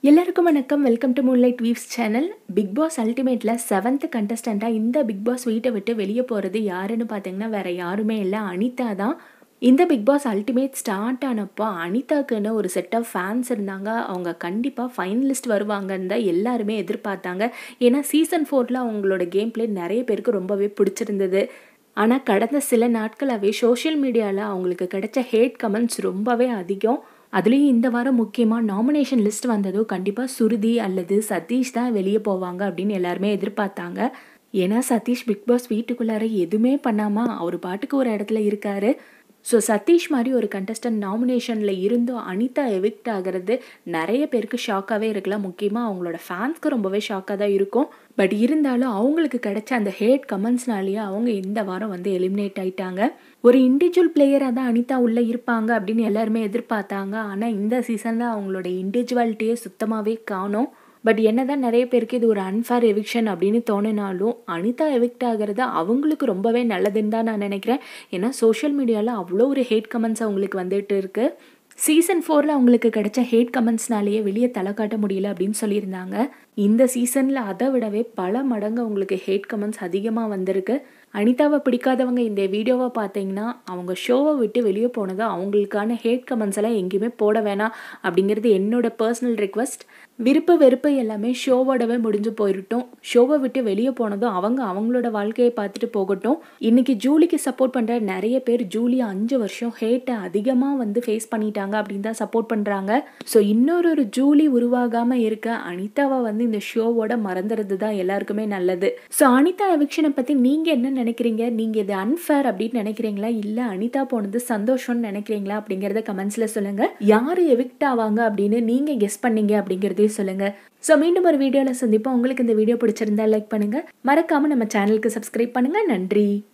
எல்லாருக்கும் வணக்கம் welcome to moonlight weaves channel Big Boss அல்டிமேட்டில் செவன்த் கண்டஸ்டண்ட்டாக இந்த பிக் பாஸ் வீட்டை விட்டு வெளியே போகிறது யாருன்னு பார்த்தீங்கன்னா வேற யாருமே இல்லை அனிதா தான் இந்த பிக் பாஸ் அல்டிமேட் ஸ்டார்ட் ஆனப்போ அனிதாக்குன்னு ஒரு செட் ஆஃப் ஃபேன்ஸ் இருந்தாங்க அவங்க கண்டிப்பாக ஃபைனலிஸ்ட் வருவாங்கன்னு தான் எல்லாருமே எதிர்பார்த்தாங்க ஏன்னா சீசன் ஃபோரில் அவங்களோட கேம் பிளே நிறைய பேருக்கு ரொம்பவே பிடிச்சிருந்தது ஆனால் கடந்த சில நாட்களாகவே சோஷியல் மீடியாவில் அவங்களுக்கு கிடைச்ச ஹேட் கமெண்ட்ஸ் ரொம்பவே அதிகம் அதுலேயும் இந்த வாரம் முக்கியமாக நாமினேஷன் லிஸ்ட் வந்ததோ கண்டிப்பாக சுருதி அல்லது சதீஷ் தான் வெளியே போவாங்க அப்படின்னு எல்லாருமே எதிர்பார்த்தாங்க ஏன்னா சதீஷ் பிக் பாஸ் வீட்டுக்குள்ளார எதுவுமே பண்ணாமல் அவர் பாட்டுக்கு ஒரு இடத்துல இருக்காரு ஸோ சதீஷ் மாதிரி ஒரு கண்டஸ்டன்ட் நாமினேஷனில் இருந்தும் அனிதா எவிக்ட் ஆகிறது நிறைய பேருக்கு ஷாக்காகவே இருக்கலாம் முக்கியமாக அவங்களோட ஃபேன்ஸ்க்கு ரொம்பவே ஷாக்காக தான் இருக்கும் பட் இருந்தாலும் அவங்களுக்கு கிடைச்ச அந்த ஹேட் கமெண்ட்ஸ்னாலேயே அவங்க இந்த வாரம் வந்து எலிமினேட் ஆயிட்டாங்க ஒரு இண்டிவிஜுவல் பிளேயராக தான் அனிதா உள்ளே இருப்பாங்க அப்படின்னு எல்லாருமே எதிர்பார்த்தாங்க ஆனால் இந்த சீசனில் அவங்களோட இண்டிவிஜுவாலிட்டியே சுத்தமாகவே காணும் பட் என்னதான் நிறைய பேருக்கு இது ஒரு அன்ஃபேர் எவிக்ஷன் அப்படின்னு தோணினாலும் அனிதா எவிக்ட் ஆகிறது அவங்களுக்கு ரொம்பவே நல்லதுன்னு தான் நான் நினைக்கிறேன் ஏன்னா சோஷியல் மீடியாவில் அவ்வளோ ஒரு ஹேட் கமெண்ட்ஸ் அவங்களுக்கு வந்துட்டு இருக்கு சீசன் ஃபோரில் அவங்களுக்கு கிடைச்ச ஹேட் கமெண்ட்ஸ்னாலேயே வெளியே தலை காட்ட முடியல அப்படின்னு சொல்லியிருந்தாங்க இந்த சீசனில் அதை விடவே பல மடங்கு அவங்களுக்கு ஹேட் கமெண்ட்ஸ் அதிகமாக வந்திருக்கு அனிதாவை பிடிக்காதவங்க இந்த வீடியோவை பார்த்தீங்கன்னா அவங்க ஷோவை விட்டு வெளியே போனதும் அவங்களுக்கான ஹேட் கமெண்ட்ஸ் எல்லாம் எங்கேயுமே போட வேணாம் அப்படிங்கிறது என்னோட பர்சனல் ரிக்வஸ்ட் விருப்ப வெறுப்பு எல்லாமே ஷோவோடவே முடிஞ்சு போயிட்டோம் ஷோவை விட்டு வெளியே போனதும் அவங்க அவங்களோட வாழ்க்கையை பார்த்துட்டு போகட்டும் இன்னைக்கு ஜூலிக்கு சப்போர்ட் பண்ணுற நிறைய பேர் ஜூலி அஞ்சு வருஷம் ஹேட்டை அதிகமாக வந்து ஃபேஸ் பண்ணிட்டாங்க அப்படின்னு தான் சப்போர்ட் பண்ணுறாங்க ஸோ இன்னொரு ஒரு ஜூலி உருவாகாமல் இருக்க அனிதாவை வந்து இந்த ஷோவோட மறந்துறது தான் எல்லாருக்குமே நல்லது ஸோ அனிதா எவிக்ஷனை பற்றி நீங்கள் என்ன நினைக்கிறீங்க நீங்கள் இது அன்ஃபேர் அப்படின்னு நினைக்கிறீங்களா இல்லை அனிதா போனது சந்தோஷம்னு நினைக்கிறீங்களா அப்படிங்கிறத கமெண்ட்ஸில் சொல்லுங்கள் யார் எவிக்ட் ஆவாங்க அப்படின்னு நீங்கள் கெஸ் பண்ணீங்க அப்படிங்கிறதையும் சொல்லுங்கள் ஸோ மீண்டும் ஒரு வீடியோவில் சந்திப்போம் உங்களுக்கு இந்த வீடியோ பிடிச்சிருந்தா லைக் பண்ணுங்கள் மறக்காமல் நம்ம சேனலுக்கு சப்ஸ்கிரைப் பண்ணுங்கள் நன்றி